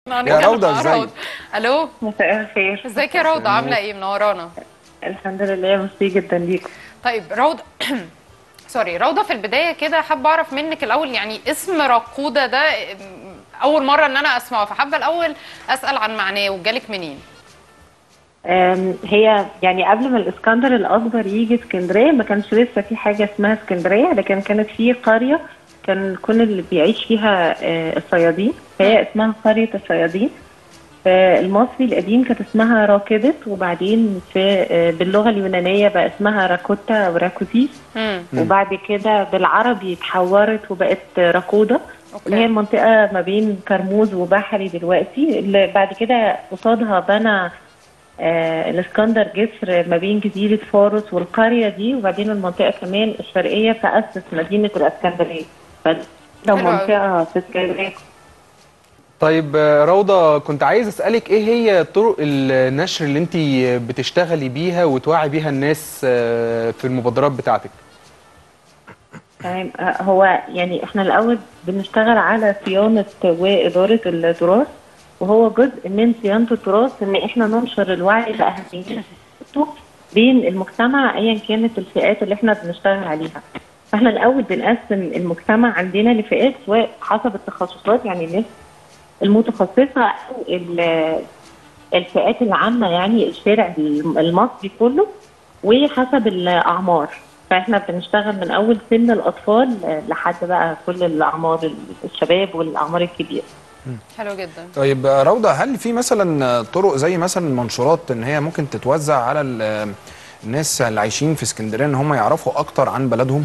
يا روضة ازيك الو مساء الخير ازيك يا روضه عامله ايه منورانا الحمد لله ميرسي جدا ليكم طيب روضه سوري روضه في البدايه كده حابه اعرف منك الاول يعني اسم راقوده ده اول مره ان انا اسمعه فحابه الاول اسال عن معناه وجالك منين أم، هي يعني قبل ما الاسكندر الاكبر يجي اسكندريه ما كانش لسه في حاجه اسمها اسكندريه لكن كانت في قريه كان كل اللي بيعيش فيها آه، الصيادين فهي اسمها قريه الصيادين المصري القديم كانت اسمها راكدت وبعدين في آه، باللغه اليونانيه بقى اسمها راكوتا او راكوتيس امم وبعد كده بالعربي اتحورت وبقت راكوده اللي هي اوكي المنطقة ما بين كرموز وبحري دلوقتي اللي بعد كده قصادها بنى آه الاسكندر جسر ما بين جزيرة فارس والقرية دي وبعدين المنطقة كمان الشرقية فأسس مدينة الاسكندرية فده حلو أوي. منطقة في اسكندرية طيب آه، روضة كنت عايز اسألك ايه هي طرق النشر اللي انت بتشتغلي بيها وتوعي بيها الناس آه، في المبادرات بتاعتك تمام آه، هو يعني احنا الأول بنشتغل على صيانة وإدارة التراث وهو جزء من صيانة التراث إن احنا ننشر الوعي بأهميته بين المجتمع أيا كانت الفئات اللي احنا بنشتغل عليها فاحنا الأول بنقسم المجتمع عندنا لفئات سواء حسب التخصصات يعني الناس المتخصصة أو ال- الفئات العامة يعني الشارع المصري كله وحسب الأعمار فاحنا بنشتغل من أول سن الأطفال لحد بقى كل الأعمار الشباب والأعمار الكبيرة حلو جدا طيب آه، روضة هل في مثلا آه، طرق زي مثلا منشورات ان هي ممكن تتوزع على ال- آه، الناس اللي عايشين في اسكندريه ان هم يعرفوا اكتر عن بلدهم؟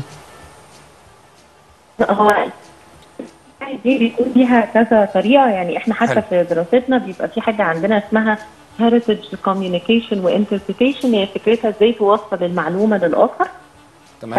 هو دي بيكون ليها كذا طريقة يعني احنا حتى حلو. في دراستنا بيبقى في حاجة عندنا اسمها heritage communication وinterpretation هي فكرتها ازاي توصل المعلومة للآخر تمام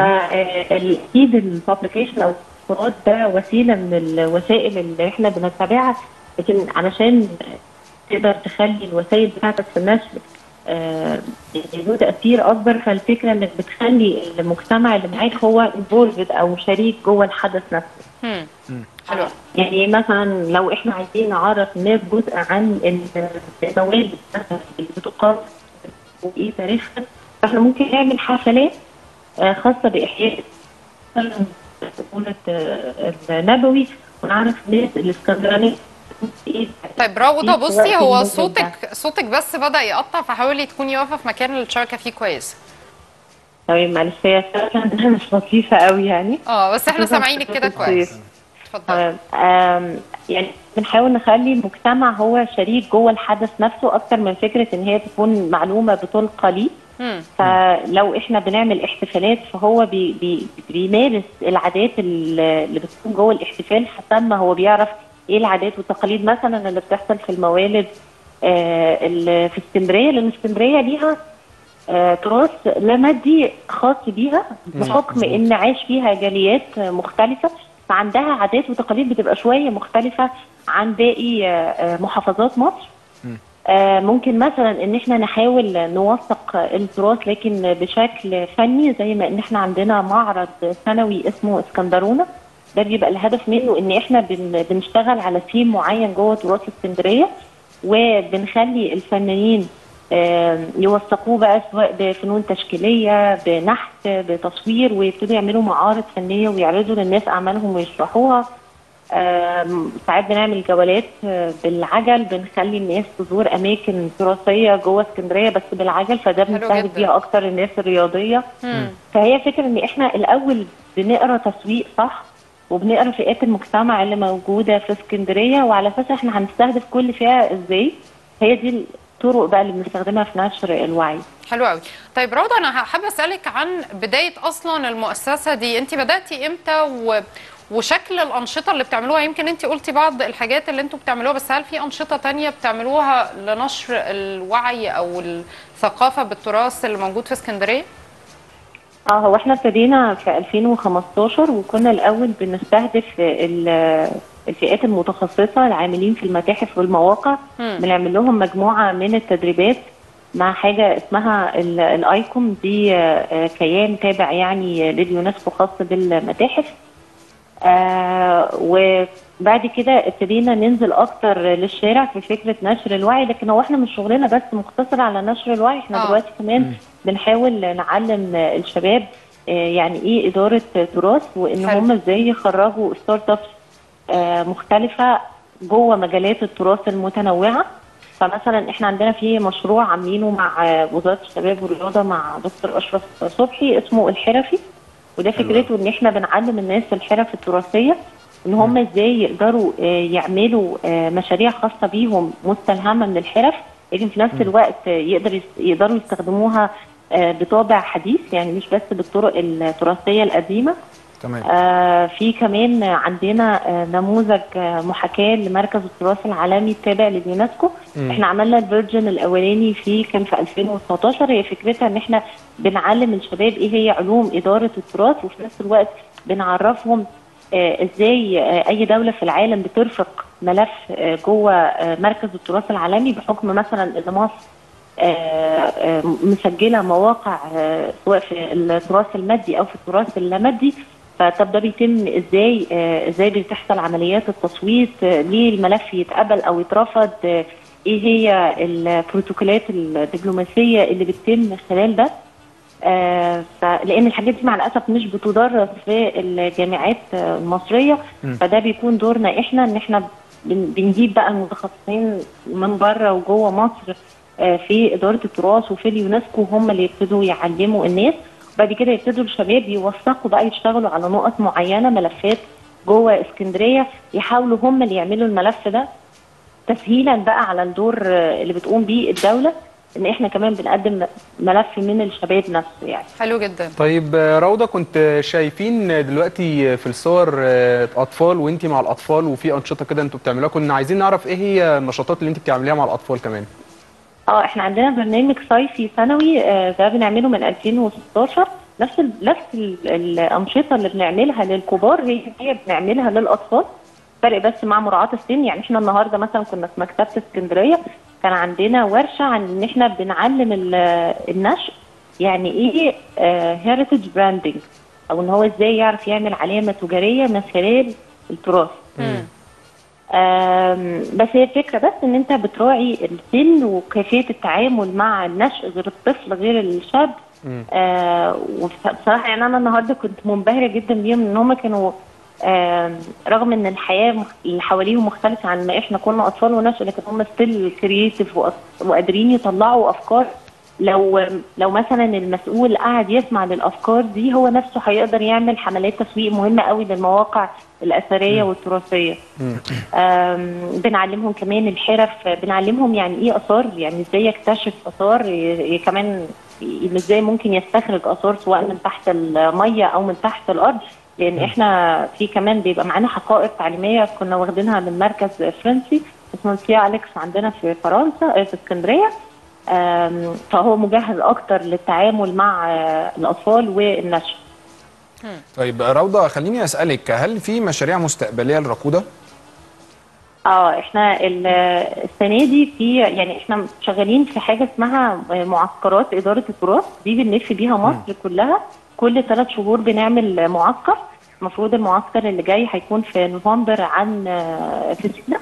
فاكيد البابليكيشن او القراءات ده وسيله من الوسائل اللي احنا بنتبعها لكن علشان تقدر تخلي الوسائل بتاعتك في النشر آه، يعني له تاثير اكبر فالفكره انك بتخلي المجتمع اللي معاك هو انفولفد او شريك جوه الحدث نفسه امم حلو يعني مثلا لو احنا عايزين نعرف الناس جزء عن المواد اللي بتقام وايه تاريخها فاحنا ممكن نعمل حفلات آه، خاصه باحياء مثلا بطولة آه، النبوي ونعرف الناس الاسكندرانية ايه طيب روضه في بصي وقت هو الموسم صوتك صوتك بس بدا يقطع فحاولي تكوني واقفه في مكان الشبكه فيه كويس طيب معلش هي فعلا مش لطيفة قوي يعني اه بس احنا سامعينك كده كويس اتفضلي تمام آم، يعني بنحاول نخلي المجتمع هو شريك جوه الحدث نفسه اكتر من فكره ان هي تكون معلومه بتلقى ليه امم فلو احنا بنعمل احتفالات فهو بي بي بيمارس العادات اللي اللي بتكون جوه الاحتفال حسب ما هو بيعرف ايه العادات والتقاليد مثلا اللي بتحصل في الموالد آه اللي في اسكندريه لان اسكندريه ليها آه تراث لا مادي خاص بيها بحكم مظبوط. ان عاش فيها جاليات آه، مختلفه فعندها عادات وتقاليد بتبقى شويه مختلفه عن باقي آه، آه، محافظات مصر آه، ممكن مثلا ان احنا نحاول نوثق التراث لكن بشكل فني زي ما ان احنا عندنا معرض سنوي اسمه اسكندرونه ده بيبقى الهدف منه ان احنا بن بنشتغل على ثيم معين جوه تراث اسكندريه وبنخلي الفنانين آه، يوثقوه بقى سواء بفنون تشكيليه بنحت بتصوير ويبتدوا يعملوا معارض فنيه ويعرضوا للناس اعمالهم ويشرحوها آم، ساعات بنعمل جولات آه، بالعجل بنخلي الناس تزور اماكن تراثيه جوه اسكندريه بس بالعجل فده حلو بنستهدف جدا. بيها اكتر الناس الرياضيه امم فهي فكره ان احنا الاول بنقرا تسويق صح وبنقرا فئات المجتمع اللي موجوده في اسكندريه وعلى اساس احنا هنستهدف كل فئه ازاي هي دي الطرق بقى اللي بنستخدمها في نشر الوعي حلو قوي طيب روضه انا حابه اسالك عن بدايه اصلا المؤسسه دي انت بداتي امتى و... وشكل الانشطه اللي بتعملوها يمكن انت قلتي بعض الحاجات اللي انتوا بتعملوها بس هل في انشطه تانية بتعملوها لنشر الوعي او الثقافه بالتراث اللي موجود في اسكندريه اه هو احنا ابتدينا في 2015 وكنا الاول بنستهدف ال- الفئات المتخصصه العاملين في المتاحف والمواقع مم. بنعمل لهم مجموعه من التدريبات مع حاجه اسمها ال- الايكوم دي آه، آه، كيان تابع يعني لليونسكو خاص بالمتاحف آه وبعد كده ابتدينا ننزل اكتر للشارع في فكره نشر الوعي لكن هو احنا مش شغلنا بس مقتصر على نشر الوعي احنا آه. دلوقتي كمان بنحاول نعلم الشباب آه، يعني ايه اداره تراث وان حلو. هم ازاي يخرجوا ستارت ابس آه، مختلفه جوه مجالات التراث المتنوعه فمثلا احنا عندنا في مشروع عاملينه مع آه، وزاره الشباب والرياضه مع دكتور اشرف صبحي اسمه الحرفي وده حلو فكرته ان احنا بنعلم الناس الحرف التراثيه ان هم ازاي يقدروا آه، يعملوا آه، مشاريع خاصه بيهم مستلهمه من الحرف لكن في نفس الوقت آه، يقدر يس- يقدروا يستخدموها آه، بطابع حديث يعني مش بس بالطرق التراثيه القديمه تمام آه، في كمان عندنا آه، نموذج آه، محاكاه لمركز التراث العالمي التابع لليونسكو مم. احنا عملنا الفيرجن الاولاني فيه كان في 2019 هي فكرتها ان احنا بنعلم الشباب ايه هي علوم اداره التراث وفي نفس الوقت بنعرفهم آه، ازاي آه، اي دوله في العالم بترفق ملف آه، جوه آه، مركز التراث العالمي بحكم مثلا ان مصر آه، آه، مسجله مواقع آه، سواء في التراث المادي او في التراث اللامادي فطب ده بيتم ازاي آه، ازاي بتحصل عمليات التصويت آه، ليه الملف يتقبل او يترفض آه، ايه هي البروتوكولات الدبلوماسيه اللي بتتم خلال ده آه، فلان الحاجات دي مع الاسف مش بتدرس في الجامعات آه، المصريه م. فده بيكون دورنا احنا ان احنا بن- بنجيب بقى المتخصصين من بره وجوه مصر آه، في اداره التراث وفي اليونسكو هم اللي يبتدوا يعلموا الناس وبعد كده يبتدوا الشباب يوثقوا بقى يشتغلوا على نقط معينه ملفات جوه اسكندريه يحاولوا هم اللي يعملوا الملف ده تسهيلا بقى على الدور آه، اللي بتقوم بيه الدوله ان احنا كمان بنقدم ملف من الشباب نفسه يعني حلو جدا طيب آه، روضة كنت شايفين دلوقتي في الصور آه، أطفال وأنتي مع الأطفال وفي أنشطة كده أنتوا بتعملوها كنا عايزين نعرف إيه هي النشاطات اللي أنتي بتعمليها مع الأطفال كمان اه احنا عندنا برنامج صيفي سنوي آه، ده بنعمله من 2016 نفس ال نفس ال الانشطه اللي بنعملها للكبار هي هي بنعملها للاطفال فرق بس مع مراعاه السن يعني احنا النهارده مثلا كنا في مكتبه اسكندريه كان عندنا ورشه عن ان احنا بنعلم ال- النشء يعني ايه هيريتج براندنج او ان هو ازاي يعرف يعمل علامه تجاريه من خلال التراث مم. آم، بس هي الفكره بس ان انت بتراعي السن وكيفيه التعامل مع النشء غير الطفل غير الشاب مم. آه وبصراحه يعني انا النهارده كنت منبهره جدا بيهم ان هم كانوا آم، رغم ان الحياه مخ- اللي حواليهم مختلفه عن ما احنا كنا اطفال ونشء لكن هم ستيل كرييتيف وقادرين يطلعوا افكار لو لو مثلا المسؤول قعد يسمع للافكار دي هو نفسه هيقدر يعمل حملات تسويق مهمه قوي للمواقع الاثريه والتراثيه مم. آم، بنعلمهم كمان الحرف بنعلمهم يعني ايه اثار يعني ازاي يكتشف اثار ي- ي- كمان ي- ازاي ممكن يستخرج اثار سواء من تحت الميه او من تحت الارض لان احنا في كمان بيبقى معانا حقائق تعليميه كنا واخدينها من مركز فرنسي اسمه سي اليكس عندنا في فرنسا آه، في اسكندريه آم، فهو مجهز اكتر للتعامل مع آه، الاطفال والنشء طيب روضة خليني أسألك هل في مشاريع مستقبلية للركودة؟ اه احنا ال- السنه دي في يعني احنا شغالين في حاجه اسمها معسكرات اداره التراث دي بنلف بيها مصر كلها كل ثلاث شهور بنعمل معسكر المفروض المعسكر اللي جاي هيكون في نوفمبر عن آه، في سينا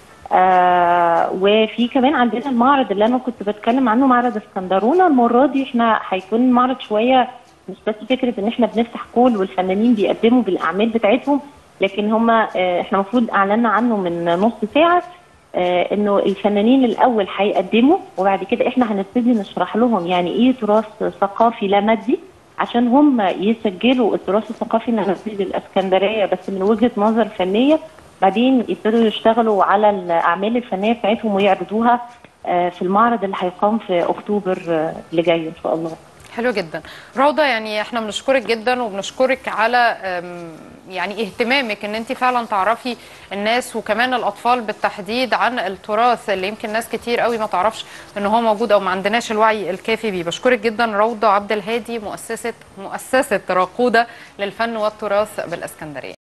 آه وفي كمان عندنا المعرض اللي انا كنت بتكلم عنه معرض اسكندرونه المره دي احنا هيكون معرض شويه مش بس فكره ان احنا بنفتح كول والفنانين بيقدموا بالاعمال بتاعتهم لكن هم آه احنا المفروض اعلنا عنه من نص ساعه آه انه الفنانين الاول هيقدموا وبعد كده احنا هنبتدي نشرح لهم يعني ايه تراث ثقافي لا مادي عشان هم يسجلوا التراث الثقافي النماذجي للاسكندريه بس من وجهه نظر فنيه بعدين يبتدوا يشتغلوا على الاعمال الفنيه بتاعتهم ويعرضوها آه، في المعرض اللي هيقام في اكتوبر آه، اللي جاي ان شاء الله حلو جدا روضة يعني احنا بنشكرك جدا وبنشكرك على أم، يعني اهتمامك ان انت فعلا تعرفي الناس وكمان الاطفال بالتحديد عن التراث اللي يمكن ناس كتير قوي ما تعرفش ان هو موجود او ما عندناش الوعي الكافي بيه بشكرك جدا روضة عبد الهادي مؤسسة مؤسسة راقودة للفن والتراث بالاسكندرية